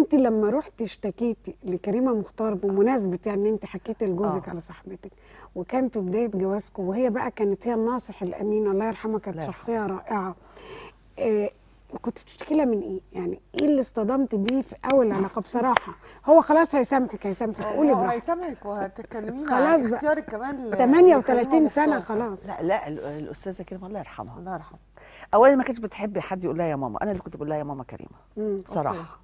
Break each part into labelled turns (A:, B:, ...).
A: انت لما رحتي اشتكيتي لكريمه مختار بمناسبه يعني ان انت حكيتي لجوزك
B: آه.
A: على صاحبتك وكان في بدايه جوازكم وهي بقى كانت هي الناصح الامين الله يرحمها كانت
B: الله
A: شخصيه رائعه إيه كنت بتشتكي لها من ايه؟ يعني ايه اللي اصطدمت بيه في اول علاقه بصراحه؟ هو خلاص هيسامحك هيسامحك قولي
C: هو
A: براحتك
C: هيسامحك وهتكلمينا
A: خلاص
C: عن
A: بقى.
C: اختيارك كمان ل-
A: 38
C: لكريمة
A: سنه
C: مختار.
A: خلاص
B: لا لا ال- الاستاذه كريمه الله يرحمها
C: الله يرحمه
B: اولا ما كانتش بتحب حد يقول لها يا ماما انا اللي كنت بقول لها يا ماما كريمه
A: مم.
B: صراحه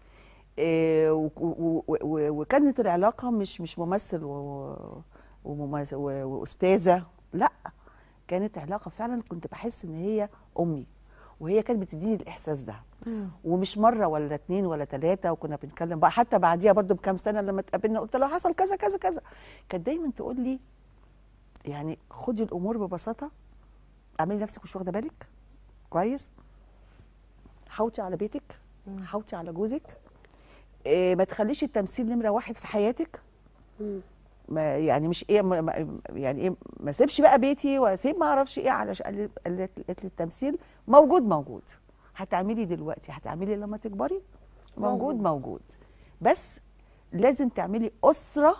B: إيه و- و- و- و- وكانت العلاقه مش مش ممثل و- وممثل و- واستاذه لا كانت علاقه فعلا كنت بحس ان هي امي وهي كانت بتديني الاحساس ده ومش مره ولا اتنين ولا تلاته وكنا بنتكلم بقى حتى بعديها برضو بكام سنه لما اتقابلنا قلت لها حصل كذا كذا كذا كانت دايما تقول لي يعني خدي الامور ببساطه اعملي نفسك مش واخده بالك كويس حاوطي على بيتك حاوطي على جوزك إيه ما تخليش التمثيل نمره واحد في حياتك
A: مم.
B: ما يعني مش ايه ما ما- يعني ايه ما اسيبش بقى بيتي واسيب ما اعرفش ايه علشان قالت قالت لي التمثيل موجود موجود هتعملي دلوقتي هتعملي لما تكبري موجود
C: موجود.
B: موجود بس لازم تعملي اسره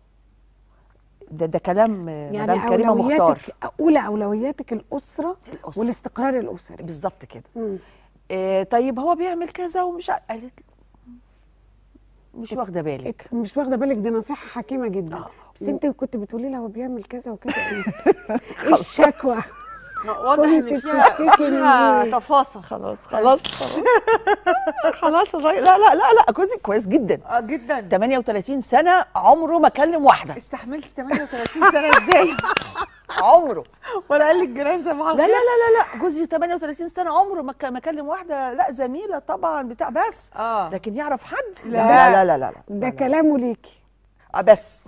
B: ده ده كلام مدام كريمه مختار
A: اولوياتك اولى اولوياتك الاسره
B: الأسرة.
A: والاستقرار الاسري
B: بالظبط كده
A: مم.
B: إيه طيب هو بيعمل كذا ومش ع- قالت لي مش واخده بالك
A: مش واخده بالك دي نصيحه حكيمه جدا
B: آه.
A: بس انت كنت بتقولي لها هو بيعمل كذا وكذا ايه ايه الشكوى
C: واضح ان
A: كنت
C: فيها
A: بتشتكي
C: فيها
A: من-
C: تفاصيل
B: خلاص خلاص خلاص خلاص الراجل لا لا لا لا جوزي كويس جدا
C: اه جدا
B: 38 سنه عمره ما كلم واحده
C: استحملت 38 سنه ازاي
B: عمره
C: ولا قال لك جيران صباح
B: لا لا
C: الخير
B: لا لا لا جوزي 38 سنه عمره ما ك- ما كلم واحده لا زميله طبعا بتاع بس
C: اه
B: لكن يعرف حد
C: لا.
B: لا لا لا لا, لا.
A: ده كلامه ليكي
B: آه بس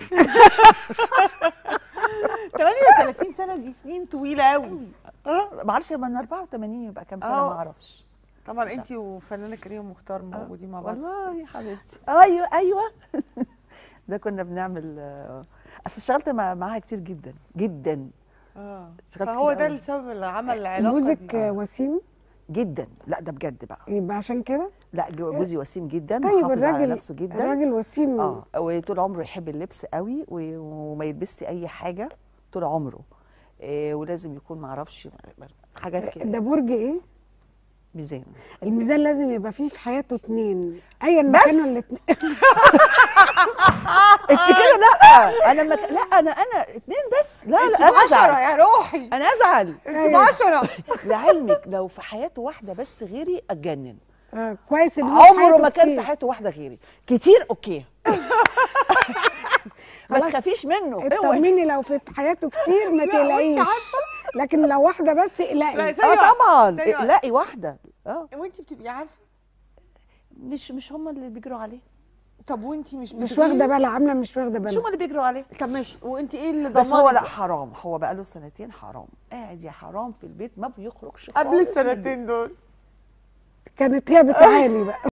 C: 38 سنه دي سنين طويله قوي
B: آه، ما اعرفش من 84 يبقى كام سنه
C: آه.
B: ما اعرفش
C: طبعا انت وفنانه كريمه مختار موجودين مع بعض في السن.
B: والله يا حبيبتي ايوه ايوه ده كنا بنعمل آه، اصل اشتغلت مع- معاها كتير جدا جدا
C: اه
B: اشتغلت
C: فهو
B: كتير
C: ده
B: قوي.
C: السبب اللي عمل العلاقه
A: جوزك
C: دي
A: وسيم
B: جدا لا ده بجد بقى
A: يبقى عشان كده
B: لا جو- جوزي وسيم جدا
A: طيب
B: محافظ على
A: الراجل
B: نفسه جدا
A: الراجل وسيم
B: اه وطول عمره يحب اللبس قوي و- وما يلبسش اي حاجه طول عمره إيه ولازم يكون ما اعرفش حاجات
A: ده
B: كده
A: برج ايه
B: ميزان
A: الميزان لازم يبقى فيه في حياته اتنين ايا ما كانوا الاتنين
B: انت كده لا انا مك... لا انا انا اتنين بس لا
C: انت
B: لا انا
C: بعشرة
B: ازعل
C: يا روحي
B: انا ازعل
C: انت بعشرة
B: لعلمك لو في حياته واحده بس غيري اتجنن
A: آه، كويس ان هو في
B: عمره
A: حياته
B: ما كان
A: كتير.
B: في حياته واحده غيري كتير اوكي ما
A: خلاص.
B: تخافيش منه اوعي
A: اطمني لو في حياته كتير ما
C: لا، وانت
A: تقلقيش
C: عارفة؟
A: لكن لو واحده بس
C: لا،
A: اقلقي
C: ثانية
B: اه طبعا
C: ثانية واحدة.
B: لاقي واحده اه
C: وانت بتبقي عارفه
B: مش مش هم اللي بيجروا عليه
C: طب وانت مش
A: مش
C: بتغيري؟
A: واخده بالها عامله مش واخده
B: مش هم
A: بالها
B: اللي بيجروا عليه
C: طب ماشي وانت ايه اللي
B: بس هو
C: ضمنك
B: لا حرام هو بقى له سنتين حرام قاعد يا حرام في البيت ما بيخرجش
C: قبل
B: خالص من البيت.
C: السنتين دول
A: كانت هي بتعاني بقى